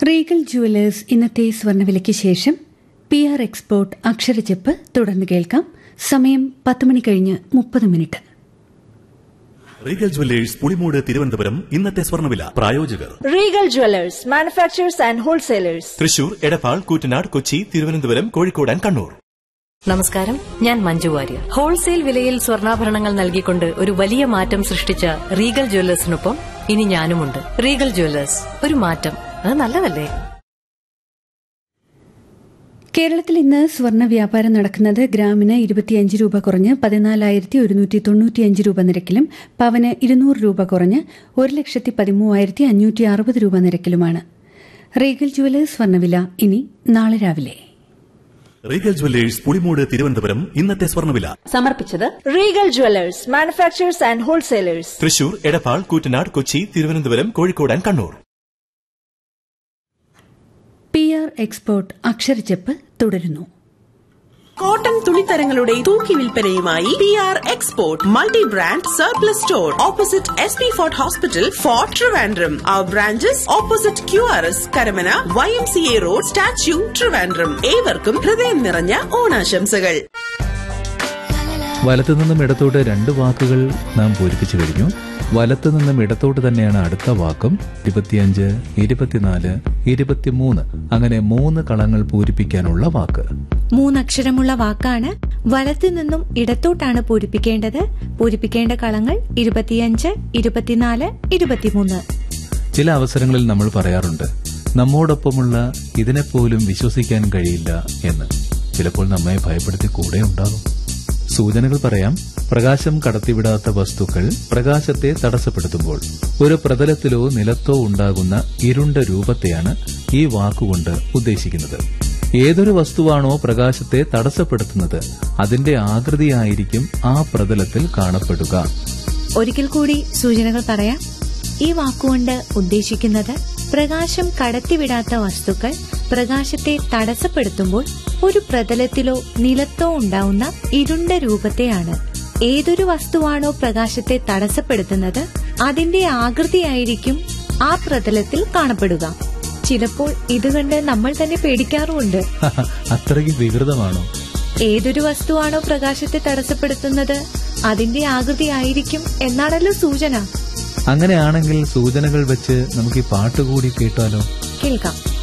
Regal jewellers ഇന്നത്തെ സ്വർണ്ണവിലയ്ക്ക് ശേഷം P R export അക്ഷരച്ചെപ്പ് തുടർന്ന് കേൾക്കാം സമയം പത്ത് മണി കഴിഞ്ഞ് മുപ്പത് minute Regal jewellers Pulimoodu Thiruvananthapuram ഇന്നത്തെ സ്വർണ്ണവില പ്രായോജകർ Regal Jewelers, manufacturers and wholesalers. Thrissur Edappal Koottanad Kochi Thiruvananthapuram Kozhikode and Kannur നമസ്കാരം ഞാൻ മഞ്ജു വാര്യർ ഹോൾസെയിൽ വിലയിൽ സ്വർണ്ണാഭരണങ്ങൾ നൽകിക്കൊണ്ട് ഒരു വലിയ മാറ്റം സൃഷ്ടിച്ച റീഗൽ ജ്വല്ലേഴ്സിനൊപ്പം ഇനി ഞാനുമുണ്ട് റീഗൽ ജ്വല്ലേഴ്സ് ഒരു മാറ്റം അത് നല്ലതല്ലേ കേരളത്തിൽ ഇന്ന് സ്വർണ്ണ വ്യാപാരം നടക്കുന്നത് ഗ്രാമിന് ഇരുപത്തിയഞ്ച് രൂപ കുറഞ്ഞ് പതിനാലായിരത്തി ഒരുന്നൂറ്റി തൊണ്ണൂറ്റിയഞ്ച് രൂപ നിരക്കിലും പവന് ഇരുന്നൂറ് രൂപ കുറഞ്ഞ് ഒരു ലക്ഷത്തി പതിമൂവായിരത്തി അഞ്ഞൂറ്റി അറുപത് രൂപ നിരക്കിലുമാണ് റീഗൽ ജുവലേഴ്സ് സ്വർണ്ണവില ഇനി നാളെ രാവിലെ റീഗൽ ജുവല്ലേഴ്സ് പുളിമൂട് തിരുവനന്തപുരം ഇന്നത്തെ സ്വർണ്ണവില സമർപ്പിച്ചത് Regal Jewelers, manufacturers and wholesalers. Thrissur Edappal Koottanad Kochi Thiruvananthapuram Kozhikode and Kannur P R export അക്ഷരച്ചെപ്പ് തുടരുന്നു കോട്ടൺ തുണിത്തരങ്ങളുടെ തൂക്കി വിൽപ്പനയുമായി P R export multi brand surplus store opposite S P fort hospital fort Trivandrum our branches opposite Q R S Karamana Y M C A road statue Trivandrum ഏവർക്കും ഹൃദയം നിറഞ്ഞ ഓണാശംസകൾ വലത്തു നിന്നും ഇടത്തോട്ട് രണ്ട് വാക്കുകൾ നാം പൂരിപ്പിച്ചു കഴിഞ്ഞു വലത്തു നിന്നും ഇടത്തോട്ട് തന്നെയാണ് അടുത്ത വാക്കും ഇരുപത്തിയഞ്ച് ഇരുപത്തിനാല് ഇരുപത്തിമൂന്ന് അങ്ങനെ മൂന്ന് കളങ്ങൾ പൂരിപ്പിക്കാനുള്ള വാക്ക് മൂന്നക്ഷരമുള്ള വാക്കാണ് വലത്തു നിന്നും ഇടത്തോട്ടാണ് പൂരിപ്പിക്കേണ്ടത് പൂരിപ്പിക്കേണ്ട കളങ്ങൾ ഇരുപത്തിയഞ്ച് ഇരുപത്തിനാല് ഇരുപത്തിമൂന്ന് ചില അവസരങ്ങളിൽ നമ്മൾ പറയാറുണ്ട് നമ്മോടൊപ്പമുള്ള ഇതിനെപ്പോലും വിശ്വസിക്കാൻ കഴിയില്ല എന്ന് ചിലപ്പോൾ നമ്മെ ഭയപ്പെടുത്തി കൂടെ ഉണ്ടാകും സൂചനകൾ പറയാം പ്രകാശം കടത്തിവിടാത്ത വസ്തുക്കൾ പ്രകാശത്തെ തടസ്സപ്പെടുത്തുമ്പോൾ ഒരു പ്രതലത്തിലോ നിലത്തോ ഉണ്ടാകുന്ന ഇരുണ്ട രൂപത്തെയാണ് ഈ വാക്കുകൊണ്ട് ഉദ്ദേശിക്കുന്നത് ഏതൊരു വസ്തുവാണോ പ്രകാശത്തെ തടസ്സപ്പെടുത്തുന്നത് അതിന്റെ ആകൃതിയായിരിക്കും ആ പ്രതലത്തിൽ കാണപ്പെടുക ഒരിക്കൽ കൂടി സൂചനകൾ പറയാം ഈ വാക്കുകൊണ്ട് ഉദ്ദേശിക്കുന്നത് പ്രകാശം കടത്തിവിടാത്ത വസ്തുക്കൾ പ്രകാശത്തെ തടസ്സപ്പെടുത്തുമ്പോൾ ഒരു പ്രതലത്തിലോ നിലത്തോ ഉണ്ടാവുന്ന ഇരുണ്ട രൂപത്തെയാണ് ഏതൊരു വസ്തുവാണോ പ്രകാശത്തെ തടസ്സപ്പെടുത്തുന്നത് അതിന്റെ ആകൃതിയായിരിക്കും ആ പ്രതലത്തിൽ കാണപ്പെടുക ചിലപ്പോൾ ഇത് കണ്ട് നമ്മൾ തന്നെ പേടിക്കാറുമുണ്ട് അത്രയ്ക്ക് വികൃതമാണോ ഏതൊരു വസ്തുവാണോ പ്രകാശത്തെ തടസ്സപ്പെടുത്തുന്നത് അതിന്റെ ആകൃതിയായിരിക്കും എന്നാണല്ലോ സൂചന അങ്ങനെയാണെങ്കിൽ സൂചനകൾ വെച്ച് നമുക്ക് ഈ പാട്ട് കൂടി കേട്ടാലോ കേൾക്കാം